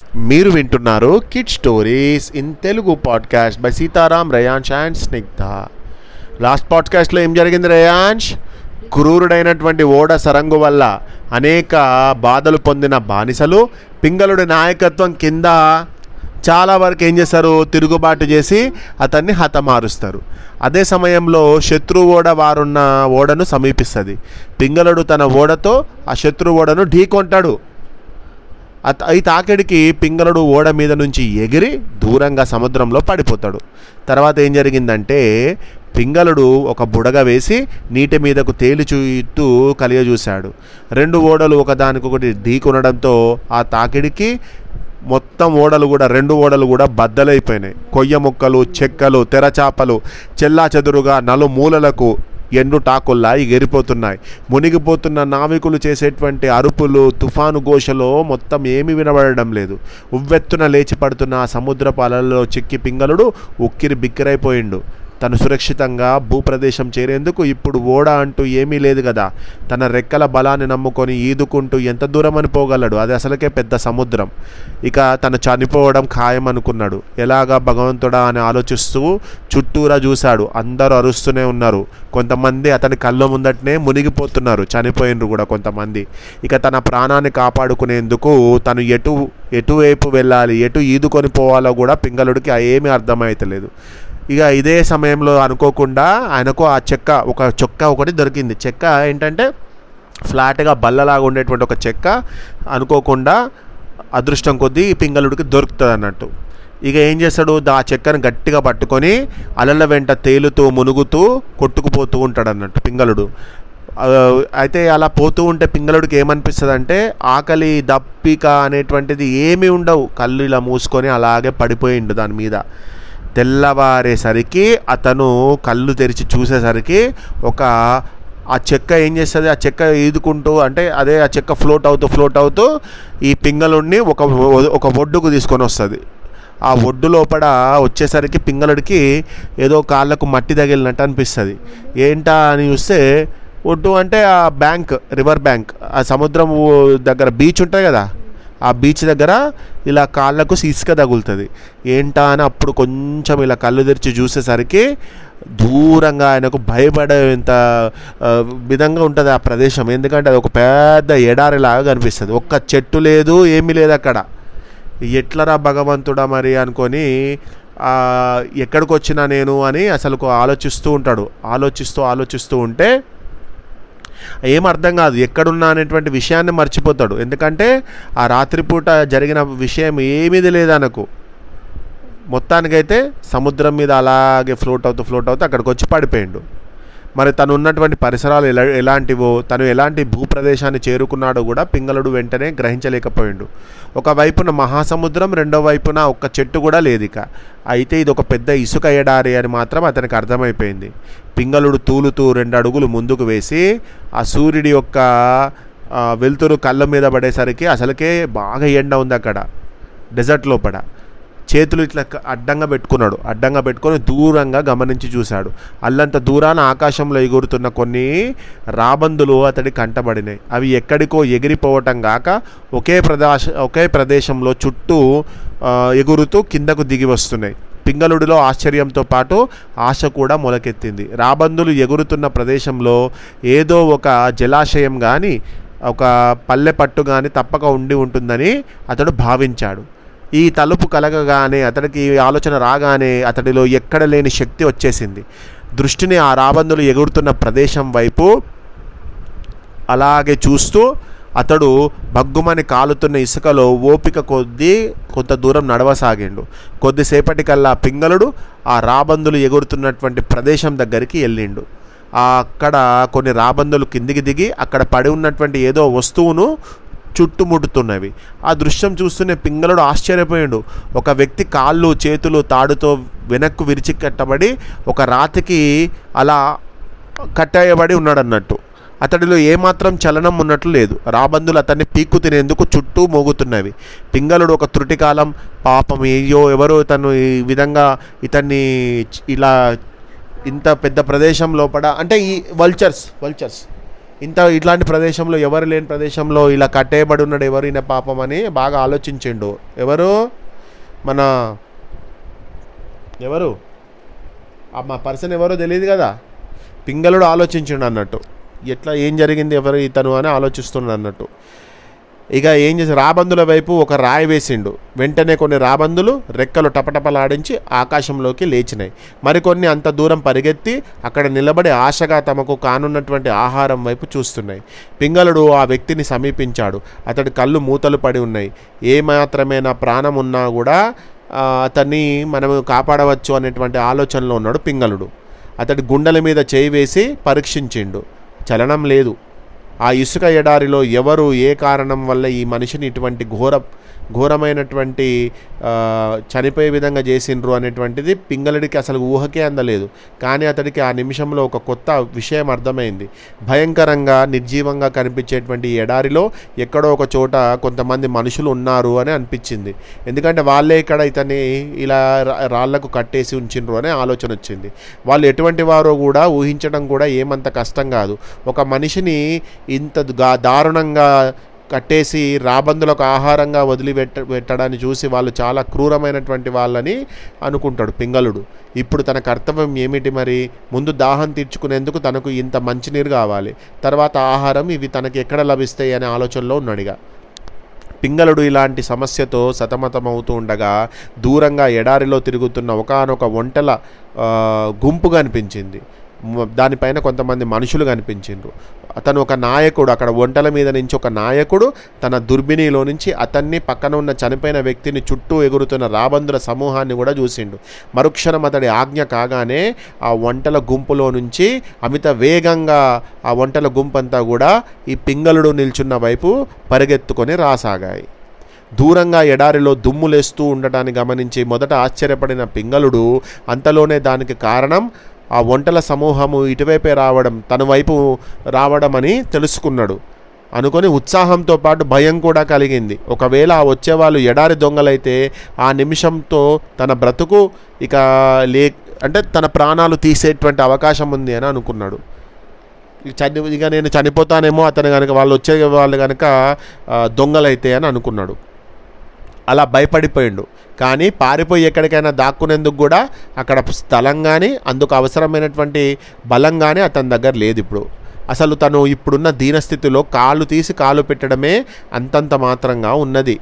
మీరు వింటున్నారు kid stories in Telugu podcast by Sitaram Rayansh and Snigdha last పాడ్కాస్ట్లో ఏం జరిగింది రయాన్ష్ క్రూరుడైనటువంటి ఓడ సరంగు వల్ల అనేక బాధలు పొందిన బానిసలు పింగళుడి నాయకత్వం కింద చాలా వరకు ఏం చేస్తారు తిరుగుబాటు చేసి అతన్ని హతమారుస్తారు అదే సమయంలో శత్రు ఓడ వారున్న ఓడను సమీపిస్తుంది పింగళుడు తన ఓడతో ఆ శత్రు ఓడను ఢీకొంటాడు అత- ఈ తాకిడికి పింగళుడు ఓడ మీద నుంచి ఎగిరి దూరంగా సముద్రంలో పడిపోతాడు తర్వాత ఏం జరిగిందంటే పింగళుడు ఒక బుడగ వేసి నీటి మీదకు తేలి చూస్తూ కలియజూశాడు రెండు ఓడలు ఒకదానికొకటి ఢీకొనడంతో ఆ తాకిడికి మొత్తం ఓడలు కూడా రెండు ఓడలు కూడా బద్దలైపోయినాయి కొయ్య ముక్కలు చెక్కలు తెరచాపలు చెల్లా చెదురుగా నలుమూలలకు ఎండు టాకుల్లా ఎగిరిపోతున్నాయి మునిగిపోతున్న నావికులు చేసేటువంటి అరుపులు తుఫాను ఘోషలో మొత్తం ఏమీ వినబడడం లేదు ఉవ్వెత్తున లేచి పడుతున్న ఆ సముద్రపు అలలలో చిక్కి పింగళుడు ఉక్కిరి బిక్కిరైపోయిండు తను సురక్షితంగా భూప్రదేశం చేరేందుకు ఇప్పుడు ఓడ అంటూ ఏమీ లేదు కదా తన రెక్కల బలాన్ని నమ్ముకొని ఈదుకుంటూ ఎంత దూరం అని పోగలడు అది అసలుకే పెద్ద సముద్రం ఇక తను చనిపోవడం ఖాయం అనుకున్నాడు ఎలాగా భగవంతుడా అని ఆలోచిస్తూ చుట్టూరా చూశాడు అందరూ అరుస్తూనే ఉన్నారు కొంతమంది అతని కళ్ళ ముందటనే మునిగిపోతున్నారు చనిపోయినరు కూడా కొంతమంది ఇక తన ప్రాణాన్ని కాపాడుకునేందుకు తను ఎటు ఎటువైపు వెళ్ళాలి ఎటు ఈదుకొని పోవాలో కూడా పింగళుడికి ఏమీ అర్థమైతలేదు ఇక ఇదే సమయంలో అనుకోకుండా ఆయనకు ఆ చెక్క ఒక చొక్క ఒకటి దొరికింది చెక్క ఏంటంటే ఫ్లాట్గా బల్లలాగా ఉండేటువంటి ఒక చెక్క అనుకోకుండా అదృష్టం కొద్దీ ఈ పింగళుడికి దొరుకుతుంది అన్నట్టు ఇక ఏం చేస్తాడు దా ఆ చెక్కను గట్టిగా పట్టుకొని అలల వెంట తేలుతూ మునుగుతూ కొట్టుకుపోతూ ఉంటాడు అన్నట్టు పింగళుడు ఆ, అయితే అలా పోతూ ఉంటే పింగళుడికి ఏమనిపిస్తుంది అంటే ఆకలి దప్పిక అనేటువంటిది ఏమీ ఉండవు కళ్ళు ఇలా మూసుకొని అలాగే పడిపోయిండు దాని మీద తెల్లవారేసరికి అతను కళ్ళు తెరిచి చూసేసరికి ఒక ఆ చెక్క ఏం చేస్తుంది ఆ చెక్క ఈదుకుంటూ అంటే అదే ఆ చెక్క ఫ్లోట్ అవుతూ ఫ్లోట్ అవుతూ ఈ పింగళుడిని ఒక ఒక ఒడ్డుకు తీసుకొని వస్తుంది ఆ ఒడ్డు లోపల వచ్చేసరికి పింగళుడికి ఏదో కాళ్ళకు మట్టి తగిలినట్టు అనిపిస్తుంది ఏంటా అని చూస్తే ఒడ్డు అంటే ఆ బ్యాంక్ రివర్ బ్యాంక్ ఆ సముద్రం దగ్గర బీచ్ ఉంటుంది కదా ఆ బీచ్ దగ్గర ఇలా కాళ్ళకు ఇసుక తగులుతుంది ఏంటా అని అప్పుడు కొంచెం ఇలా కళ్ళు తెరిచి చూసేసరికి దూరంగా ఆయనకు భయపడేంత ఆ, విధంగా ఉంటుంది ఆ ప్రదేశం ఎందుకంటే అది ఒక పెద్ద ఎడారిలాగా కనిపిస్తుంది ఒక్క చెట్టు లేదు ఏమీ లేదు అక్కడ ఎట్లరా భగవంతుడా మరి అనుకొని ఆ, ఎక్కడికి వచ్చినా నేను అని అసలు ఆలోచిస్తూ ఉంటాడు ఆలోచిస్తూ ఆలోచిస్తూ ఉంటే ఏం అర్థం కాదు ఎక్కడున్నా అనేటువంటి విషయాన్ని మర్చిపోతాడు ఎందుకంటే ఆ రాత్రిపూట జరిగిన విషయం ఏమీది లేదు అనకు మొత్తానికైతే సముద్రం మీద అలాగే ఫ్లోట్ అవుతూ ఫ్లోట్ అవుతూ అక్కడికి వచ్చి పడిపోయిండు మరి తను ఉన్నటువంటి పరిసరాలు ఎలా ఎలాంటివో తను ఎలాంటి భూప్రదేశాన్ని చేరుకున్నాడో కూడా పింగళుడు వెంటనే గ్రహించలేకపోయిండు ఒకవైపున మహాసముద్రం రెండో వైపున ఒక్క చెట్టు కూడా లేదు ఇక అయితే ఇది ఒక పెద్ద ఇసుక ఎడారి అని మాత్రం అతనికి అర్థమైపోయింది పింగళుడు తూలుతూ రెండు అడుగులు ముందుకు వేసి ఆ సూర్యుడి యొక్క ఆ, వెలుతురు కళ్ళ మీద పడేసరికి అసలుకే బాగా ఎండ ఉంది అక్కడ డెజర్ట్ లోపల చేతులు ఇట్లా క- అడ్డంగా పెట్టుకున్నాడు అడ్డంగా పెట్టుకొని దూరంగా గమనించి చూశాడు అల్లంత దూరాన ఆకాశంలో ఎగురుతున్న కొన్ని రాబందులు అతడి కంటబడినాయి అవి ఎక్కడికో ఎగిరిపోవటం గాక ఒకే ప్రదేశ ఒకే ప్రదేశంలో చుట్టూ ఆ, ఎగురుతూ కిందకు దిగి వస్తున్నాయి పింగళుడిలో ఆశ్చర్యంతో పాటు ఆశ కూడా మొలకెత్తింది రాబందులు ఎగురుతున్న ప్రదేశంలో ఏదో ఒక జలాశయం కానీ ఒక పల్లె పట్టు కానీ తప్పక ఉండి ఉంటుందని అతడు భావించాడు ఈ తలుపు కలగగానే అతడికి ఈ ఆలోచన రాగానే అతడిలో ఎక్కడ లేని శక్తి వచ్చేసింది దృష్టిని ఆ రాబందులు ఎగురుతున్న ప్రదేశం వైపు అలాగే చూస్తూ అతడు బగ్గుమని కాలుతున్న ఇసుకలో ఓపిక కొద్దీ కొంత దూరం నడవసాగిండు కొద్దిసేపటికల్లా పింగళుడు ఆ రాబందులు ఎగురుతున్నటువంటి ప్రదేశం దగ్గరికి వెళ్ళిండు ఆ అక్కడ కొన్ని రాబందులు కిందికి దిగి అక్కడ పడి ఉన్నటువంటి ఏదో వస్తువును చుట్టుముడుతున్నవి ఆ దృశ్యం చూస్తూనే పింగళుడు ఆశ్చర్యపోయాడు ఒక వ్యక్తి కాళ్ళు చేతులు తాడుతో వెనక్కు విరిచి కట్టబడి ఒక రాతికి అలా కట్టేయబడి ఉన్నాడన్నట్టు అతడిలో ఏమాత్రం చలనం ఉన్నట్లు లేదు రాబందులు అతన్ని పీక్కు తినేందుకు చుట్టూ మోగుతున్నవి పింగళుడు ఒక త్రుటికాలం పాపం అయ్యో ఎవరో తను ఈ విధంగా ఇతన్ని చ- ఇలా ఇంత పెద్ద ప్రదేశం లోపల అంటే ఈ వల్చర్స్ వల్చర్స్ ఇంత ఇట్లాంటి ప్రదేశంలో ఎవరు లేని ప్రదేశంలో ఇలా కట్టేయబడి ఉన్నాడు ఎవరు ఈయన పాపం అని బాగా ఆలోచించిండు ఎవరు మన ఎవరు ఆ మా పర్సన్ ఎవరో తెలియదు కదా పింగళుడు ఆలోచించిండు అన్నట్టు ఎట్లా ఏం జరిగింది ఎవరు ఇతను అని ఆలోచిస్తున్నాడు అన్నట్టు ఇక ఏం చేసి రాబందుల వైపు ఒక రాయి వేసిండు వెంటనే కొన్ని రాబందులు రెక్కలు టపటపలాడించి ఆకాశంలోకి లేచినాయి మరికొన్ని అంత దూరం పరిగెత్తి అక్కడ నిలబడి ఆశగా తమకు కానున్నటువంటి ఆహారం వైపు చూస్తున్నాయి పింగళుడు ఆ వ్యక్తిని సమీపించాడు అతడి కళ్ళు మూతలు పడి ఉన్నాయి ఏ మాత్రమేనా ప్రాణం ఉన్నా కూడా ఆ, అతన్ని మనము కాపాడవచ్చు అనేటువంటి ఆలోచనలో ఉన్నాడు పింగళుడు అతడి గుండెల మీద చేయి వేసి పరీక్షించిండు చలనం లేదు ఆ ఇసుక ఎడారిలో ఎవరు ఏ కారణం వల్ల ఈ మనిషిని ఇటువంటి ఘోర ఘోరమైనటువంటి ఆ, చనిపోయే విధంగా చేసిండ్రు అనేటువంటిది పింగళుడికి అసలు ఊహకే అందలేదు కానీ అతడికి ఆ నిమిషంలో ఒక కొత్త విషయం అర్థమైంది భయంకరంగా నిర్జీవంగా కనిపించేటువంటి ఈ ఎడారిలో ఎక్కడో ఒక చోట కొంతమంది మనుషులు ఉన్నారు అని అనిపించింది ఎందుకంటే వాళ్ళే ఇక్కడ ఇతన్ని ఇలా రా- రాళ్లకు కట్టేసి ఉంచిండ్రు అనే ఆలోచన వచ్చింది వాళ్ళు ఎటువంటి వారో కూడా ఊహించడం కూడా ఏమంత కష్టం కాదు ఒక మనిషిని ఇంత గా- దారుణంగా కట్టేసి రాబందులకు ఆహారంగా వదిలిపెట్ట పెట్టడాన్ని చూసి వాళ్ళు చాలా క్రూరమైనటువంటి వాళ్ళని అనుకుంటాడు పింగళుడు ఇప్పుడు తన కర్తవ్యం ఏమిటి మరి ముందు దాహం తీర్చుకునేందుకు తనకు ఇంత మంచినీరు కావాలి తర్వాత ఆహారం ఇవి తనకి ఎక్కడ లభిస్తాయి అనే ఆలోచనలో ఉన్నాడుగా పింగళుడు ఇలాంటి సమస్యతో సతమతమవుతూ ఉండగా దూరంగా ఎడారిలో తిరుగుతున్న ఒకానొక ఒంటెల ఆ, గుంపు కనిపించింది మ- దానిపైన కొంతమంది మనుషులు కనిపించిండ్రు అతను ఒక నాయకుడు అక్కడ ఒంటల మీద నుంచి ఒక నాయకుడు తన దుర్బిణిలో నుంచి అతన్ని పక్కన ఉన్న చనిపోయిన వ్యక్తిని చుట్టూ ఎగురుతున్న రాబందుల సమూహాన్ని కూడా చూసిండు మరుక్షణం అతడి ఆజ్ఞ కాగానే ఆ వంటల గుంపులో నుంచి అమిత వేగంగా ఆ వంటల గుంపంతా కూడా ఈ పింగళుడు నిల్చున్న వైపు పరిగెత్తుకొని రాసాగాయి దూరంగా ఎడారిలో దుమ్ములేస్తూ ఉండటాన్ని గమనించి మొదట ఆశ్చర్యపడిన పింగళుడు అంతలోనే దానికి కారణం ఆ వంటల సమూహము ఇటువైపే రావడం తన వైపు రావడం అని తెలుసుకున్నాడు అనుకొని ఉత్సాహంతో పాటు భయం కూడా కలిగింది ఒకవేళ ఆ వచ్చేవాళ్ళు ఎడారి దొంగలైతే ఆ నిమిషంతో తన బ్రతుకు ఇక లే అంటే తన ప్రాణాలు తీసేటువంటి అవకాశం ఉంది అని అనుకున్నాడు ఇక చని ఇక నేను చనిపోతానేమో అతను కనుక వాళ్ళు వచ్చే వాళ్ళు కనుక ఆ, దొంగలైతే అని అనుకున్నాడు అలా భయపడిపోయిండు కానీ పారిపోయి ఎక్కడికైనా దాక్కునేందుకు కూడా అక్కడ స్థలం కానీ అందుకు అవసరమైనటువంటి బలం కానీ అతని దగ్గర లేదు ఇప్పుడు అసలు తను ఇప్పుడున్న దీనస్థితిలో కాళ్ళు తీసి కాలు పెట్టడమే అంతంత మాత్రంగా ఉన్నది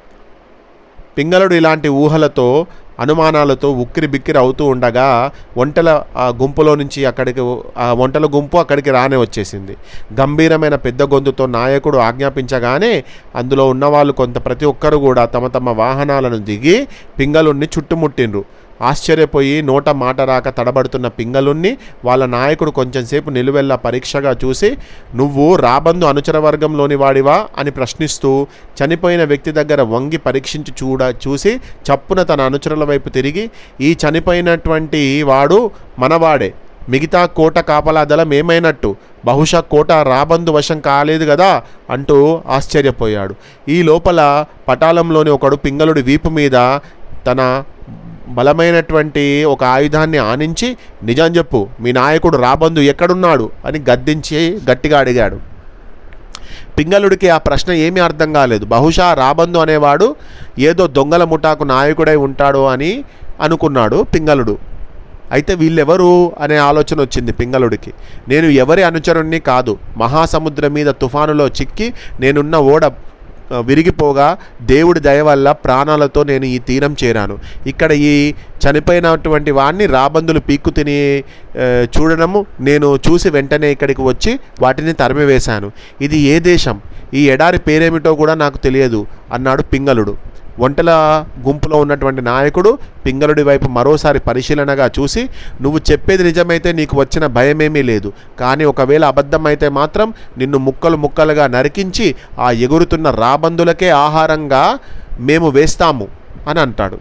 పింగళుడు ఇలాంటి ఊహలతో అనుమానాలతో ఉక్కిరి బిక్కిరి అవుతూ ఉండగా ఒంటెల ఆ గుంపులో నుంచి అక్కడికి ఆ ఒంటెల గుంపు అక్కడికి రానే వచ్చేసింది గంభీరమైన పెద్ద గొంతుతో నాయకుడు ఆజ్ఞాపించగానే అందులో ఉన్నవాళ్ళు కొంత ప్రతి ఒక్కరు కూడా తమ తమ వాహనాలను దిగి పింగళుణ్ణి చుట్టుముట్టిండ్రు ఆశ్చర్యపోయి నోట మాట రాక తడబడుతున్న పింగళుణ్ణి వాళ్ళ నాయకుడు కొంచెంసేపు నిలువెల్లా పరీక్షగా చూసి నువ్వు రాబందు అనుచర వర్గంలోని వాడివా అని ప్రశ్నిస్తూ చనిపోయిన వ్యక్తి దగ్గర వంగి పరీక్షించి చూడ చూసి చప్పున తన అనుచరుల వైపు తిరిగి ఈ చనిపోయినటువంటి వాడు మనవాడే మిగతా కోట కాపలా దళం ఏమైనట్టు బహుశా కోట రాబందు వశం కాలేదు కదా అంటూ ఆశ్చర్యపోయాడు ఈ లోపల పటాలంలోని ఒకడు పింగళుడి వీపు మీద తన బలమైనటువంటి ఒక ఆయుధాన్ని ఆనించి నిజం చెప్పు మీ నాయకుడు రాబందు ఎక్కడున్నాడు అని గద్దించి గట్టిగా అడిగాడు పింగళుడికి ఆ ప్రశ్న ఏమీ అర్థం కాలేదు బహుశా రాబందు అనేవాడు ఏదో దొంగల ముఠాకు నాయకుడై ఉంటాడు అని అనుకున్నాడు పింగళుడు అయితే వీళ్ళెవరు అనే ఆలోచన వచ్చింది పింగళుడికి నేను ఎవరి అనుచరుణ్ణి కాదు మహాసముద్రం మీద తుఫానులో చిక్కి నేనున్న ఓడ ఆ, విరిగిపోగా దేవుడి దయ వల్ల ప్రాణాలతో నేను ఈ తీరం చేరాను ఇక్కడ ఈ చనిపోయినటువంటి వాడిని రాబందులు పీక్కు తిని ఆ, చూడడము నేను చూసి వెంటనే ఇక్కడికి వచ్చి వాటిని తరిమివేశాను ఇది ఏ దేశం ఈ ఎడారి పేరేమిటో కూడా నాకు తెలియదు అన్నాడు పింగళుడు ఒంటెల గుంపులో ఉన్నటువంటి నాయకుడు పింగళుడి వైపు మరోసారి పరిశీలనగా చూసి నువ్వు చెప్పేది నిజమైతే నీకు వచ్చిన భయమేమీ లేదు కానీ ఒకవేళ అబద్ధమైతే మాత్రం నిన్ను ముక్కలు ముక్కలుగా నరికించి ఆ ఎగురుతున్న రాబందులకే ఆహారంగా మేము వేస్తాము అని అంటాడు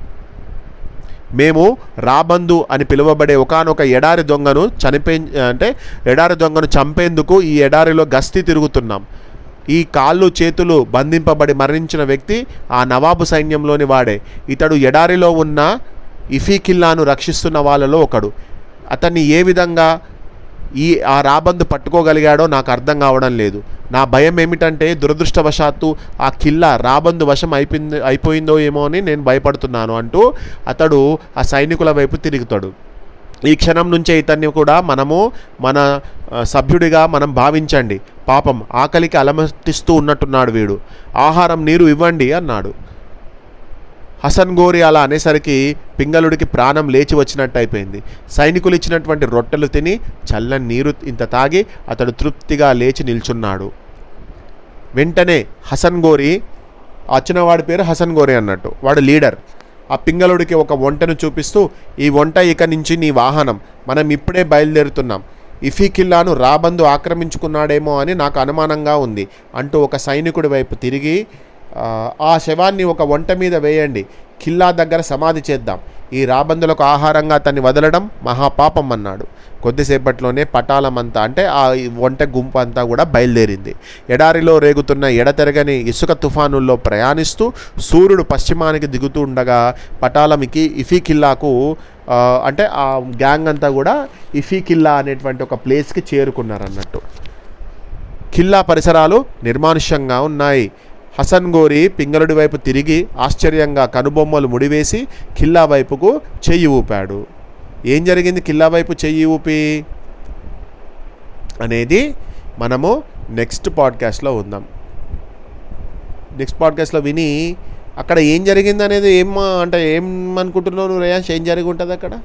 మేము రాబందు అని పిలువబడే ఒకానొక ఎడారి దొంగను చనిపే అంటే ఎడారి దొంగను చంపేందుకు ఈ ఎడారిలో గస్తీ తిరుగుతున్నాం ఈ కాళ్ళు చేతులు బంధింపబడి మరణించిన వ్యక్తి ఆ నవాబు సైన్యంలోని వాడే ఇతడు ఎడారిలో ఉన్న ఇఫీ కిల్లాను రక్షిస్తున్న వాళ్ళలో ఒకడు అతన్ని ఏ విధంగా ఈ ఆ రాబందు పట్టుకోగలిగాడో నాకు అర్థం కావడం లేదు నా భయం ఏమిటంటే దురదృష్టవశాత్తు ఆ కిల్లా రాబందు వశం అయిపోయింది అయిపోయిందో ఏమో అని నేను భయపడుతున్నాను అంటూ అతడు ఆ సైనికుల వైపు తిరుగుతాడు ఈ క్షణం నుంచే ఇతన్ని కూడా మనము మన ఆ, సభ్యుడిగా మనం భావించండి పాపం ఆకలికి అలమటిస్తూ ఉన్నట్టున్నాడు వీడు ఆహారం నీరు ఇవ్వండి అన్నాడు హసన్ గోరి అలా అనేసరికి పింగళుడికి ప్రాణం లేచి వచ్చినట్టు అయిపోయింది సైనికులు ఇచ్చినటువంటి రొట్టెలు తిని చల్లని నీరు ఇంత తాగి అతడు తృప్తిగా లేచి నిల్చున్నాడు వెంటనే హసన్ గోరి ఆ వచ్చినవాడి పేరు హసన్ గోరి అన్నట్టు వాడు లీడర్ ఆ పింగళుడికి ఒక వంటను చూపిస్తూ ఈ వంట ఇక నుంచి నీ వాహనం మనం ఇప్పుడే బయలుదేరుతున్నాం ఇఫీ కిల్లాను రాబందు ఆక్రమించుకున్నాడేమో అని నాకు అనుమానంగా ఉంది అంటూ ఒక సైనికుడి వైపు తిరిగి ఆ, ఆ శవాన్ని ఒక వంట మీద వేయండి కిల్లా దగ్గర సమాధి చేద్దాం ఈ రాబందులకు ఆహారంగా అతన్ని వదలడం మహాపాపం అన్నాడు కొద్దిసేపట్లోనే పటాలమంతా అంటే ఆ ఈ వంట గుంపు అంతా కూడా బయలుదేరింది ఎడారిలో రేగుతున్న ఎడతెరగని ఇసుక తుఫానుల్లో ప్రయాణిస్తూ సూర్యుడు పశ్చిమానికి దిగుతూ ఉండగా పటాలమికి ఇఫీ కిల్లాకు ఆ, అంటే ఆ గ్యాంగ్ అంతా కూడా ఇఫీ కిల్లా అనేటువంటి ఒక ప్లేస్కి చేరుకున్నారన్నట్టు ఖిల్లా పరిసరాలు నిర్మానుష్యంగా ఉన్నాయి హసన్ గోరి పింగళుడి వైపు తిరిగి ఆశ్చర్యంగా కనుబొమ్మలు ముడివేసి ఖిల్లా వైపుకు చెయ్యి ఊపాడు ఏం జరిగింది ఖిల్లా వైపు చెయ్యి ఊపి అనేది మనము నెక్స్ట్ పాడ్కాస్ట్లో ఉందాం నెక్స్ట్ పాడ్కాస్ట్లో విని అక్కడ ఏం జరిగింది అనేది ఏం అంటే ఏం అనుకుంటున్నావు నువ్వు రేయాన్స్ ఏం జరిగి ఉంటుంది అక్కడ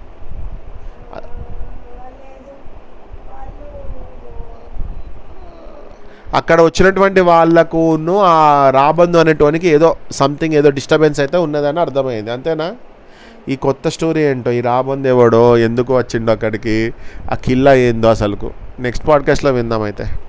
అక్కడ వచ్చినటువంటి వాళ్ళకును ఆ రాబందు అనేటోనికి ఏదో సంథింగ్ ఏదో డిస్టర్బెన్స్ అయితే ఉన్నదని అర్థమైంది అంతేనా ఈ కొత్త స్టోరీ ఏంటో ఈ రాబందు ఎవడో ఎందుకు వచ్చిండో అక్కడికి ఆ కిల్లా ఏందో అసలుకు నెక్స్ట్ పాడ్కాస్ట్లో విందాం అయితే